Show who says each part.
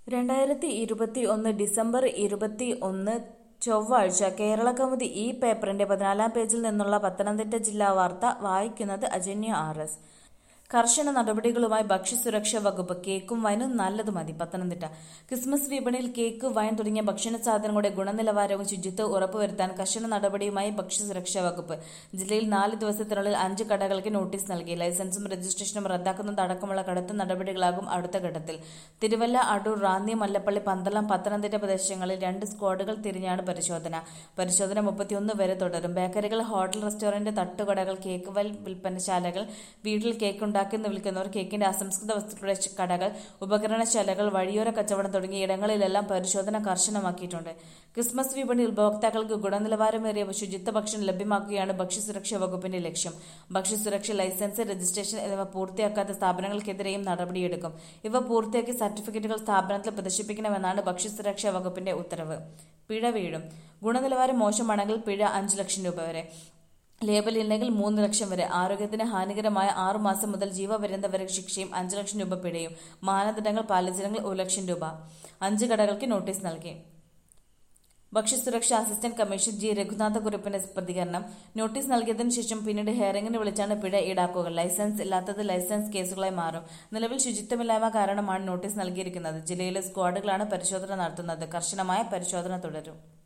Speaker 1: രണ്ടായിരത്തി ഇരുപത്തി ഒന്ന് ഡിസംബർ ഇരുപത്തി ഒന്ന് ചൊവ്വാഴ്ച കേരള കൗമുദി ഈ പേപ്പറിന്റെ പതിനാലാം പേജിൽ നിന്നുള്ള പത്തനംതിട്ട ജില്ലാ വാർത്ത വായിക്കുന്നത് അജന്യ ആർ എസ് കർശന നടപടികളുമായി ഭക്ഷ്യസുരക്ഷാ വകുപ്പ് കേക്കും വൈനും നല്ലത് മതി പത്തനംതിട്ട ക്രിസ്മസ് വിപണിയിൽ കേക്ക് വൈൻ തുടങ്ങിയ ഭക്ഷണ സാധനങ്ങളുടെ ഗുണനിലവാരവും ശുചിത്വവും ഉറപ്പുവരുത്താൻ കർശന നടപടിയുമായി ഭക്ഷ്യസുരക്ഷാ വകുപ്പ് ജില്ലയിൽ നാല് ദിവസത്തിനുള്ളിൽ അഞ്ച് കടകൾക്ക് നോട്ടീസ് നൽകി ലൈസൻസും രജിസ്ട്രേഷനും റദ്ദാക്കുന്നതടക്കമുള്ള കടുത്ത നടപടികളാകും അടുത്ത ഘട്ടത്തിൽ തിരുവല്ല അടൂർ റാന്നി മല്ലപ്പള്ളി പന്തളം പത്തനംതിട്ട പ്രദേശങ്ങളിൽ രണ്ട് സ്ക്വാഡുകൾ തിരിഞ്ഞാണ് പരിശോധന പരിശോധന മുപ്പത്തിയൊന്ന് വരെ തുടരും ബേക്കറികൾ ഹോട്ടൽ റെസ്റ്റോറന്റ് തട്ടുകടകൾ കേക്ക് വൽ വിൽപ്പനശാലകൾ വീട്ടിൽ കേക്ക് ഉണ്ടാക്കി വിൽക്കുന്നവർ കേക്കിന്റെ അസംസ്കൃത വസ്തുക്കളുടെ കടകൾ ഉപകരണശാലകൾ വഴിയോര കച്ചവടം തുടങ്ങിയ ഇടങ്ങളിലെല്ലാം പരിശോധന കർശനമാക്കിയിട്ടുണ്ട് ക്രിസ്മസ് വിപണിയിൽ ഉപഭോക്താക്കൾക്ക് ഗുണനിലവാരമേറിയ ശുചിത്വ ഭക്ഷണം ലഭ്യമാക്കുകയാണ് ഭക്ഷ്യസുരക്ഷാ വകുപ്പിന്റെ ലക്ഷ്യം ഭക്ഷ്യസുരക്ഷ ലൈസൻസ് രജിസ്ട്രേഷൻ എന്നിവ പൂർത്തിയാക്കാത്ത സ്ഥാപനങ്ങൾക്കെതിരെയും നടപടിയെടുക്കും ഇവ പൂർത്തിയാക്കി സർട്ടിഫിക്കറ്റുകൾ സ്ഥാപനത്തിൽ പ്രദർശിപ്പിക്കണമെന്നാണ് ഭക്ഷ്യസുരക്ഷാ വകുപ്പിന്റെ ഉത്തരവ് പിഴ വീഴും ഗുണനിലവാരം മോശമാണെങ്കിൽ പിഴ അഞ്ച് ലക്ഷം രൂപ വരെ ലേബൽ ഇല്ലെങ്കിൽ മൂന്ന് ലക്ഷം വരെ ആരോഗ്യത്തിന് ഹാനികരമായ ആറു മാസം മുതൽ ജീവപര്യന്ത വരെ ശിക്ഷയും അഞ്ച് ലക്ഷം രൂപ പിഴയും മാനദണ്ഡങ്ങൾ പാലിച്ചില്ലെങ്കിൽ ഒരു ലക്ഷം രൂപ അഞ്ച് കടകൾക്ക് നോട്ടീസ് നൽകി ഭക്ഷ്യസുരക്ഷാ അസിസ്റ്റന്റ് കമ്മീഷണർ ജി രഘുനാഥകുറുപ്പിന്റെ പ്രതികരണം നോട്ടീസ് നൽകിയതിനു ശേഷം പിന്നീട് ഹെയറിംഗിന് വിളിച്ചാണ് പിഴ ഈടാക്കുക ലൈസൻസ് ഇല്ലാത്തത് ലൈസൻസ് കേസുകളായി മാറും നിലവിൽ ശുചിത്വമില്ലായ്മ കാരണമാണ് നോട്ടീസ് നൽകിയിരിക്കുന്നത് ജില്ലയിലെ സ്ക്വാഡുകളാണ് പരിശോധന നടത്തുന്നത് കർശനമായ പരിശോധന തുടരും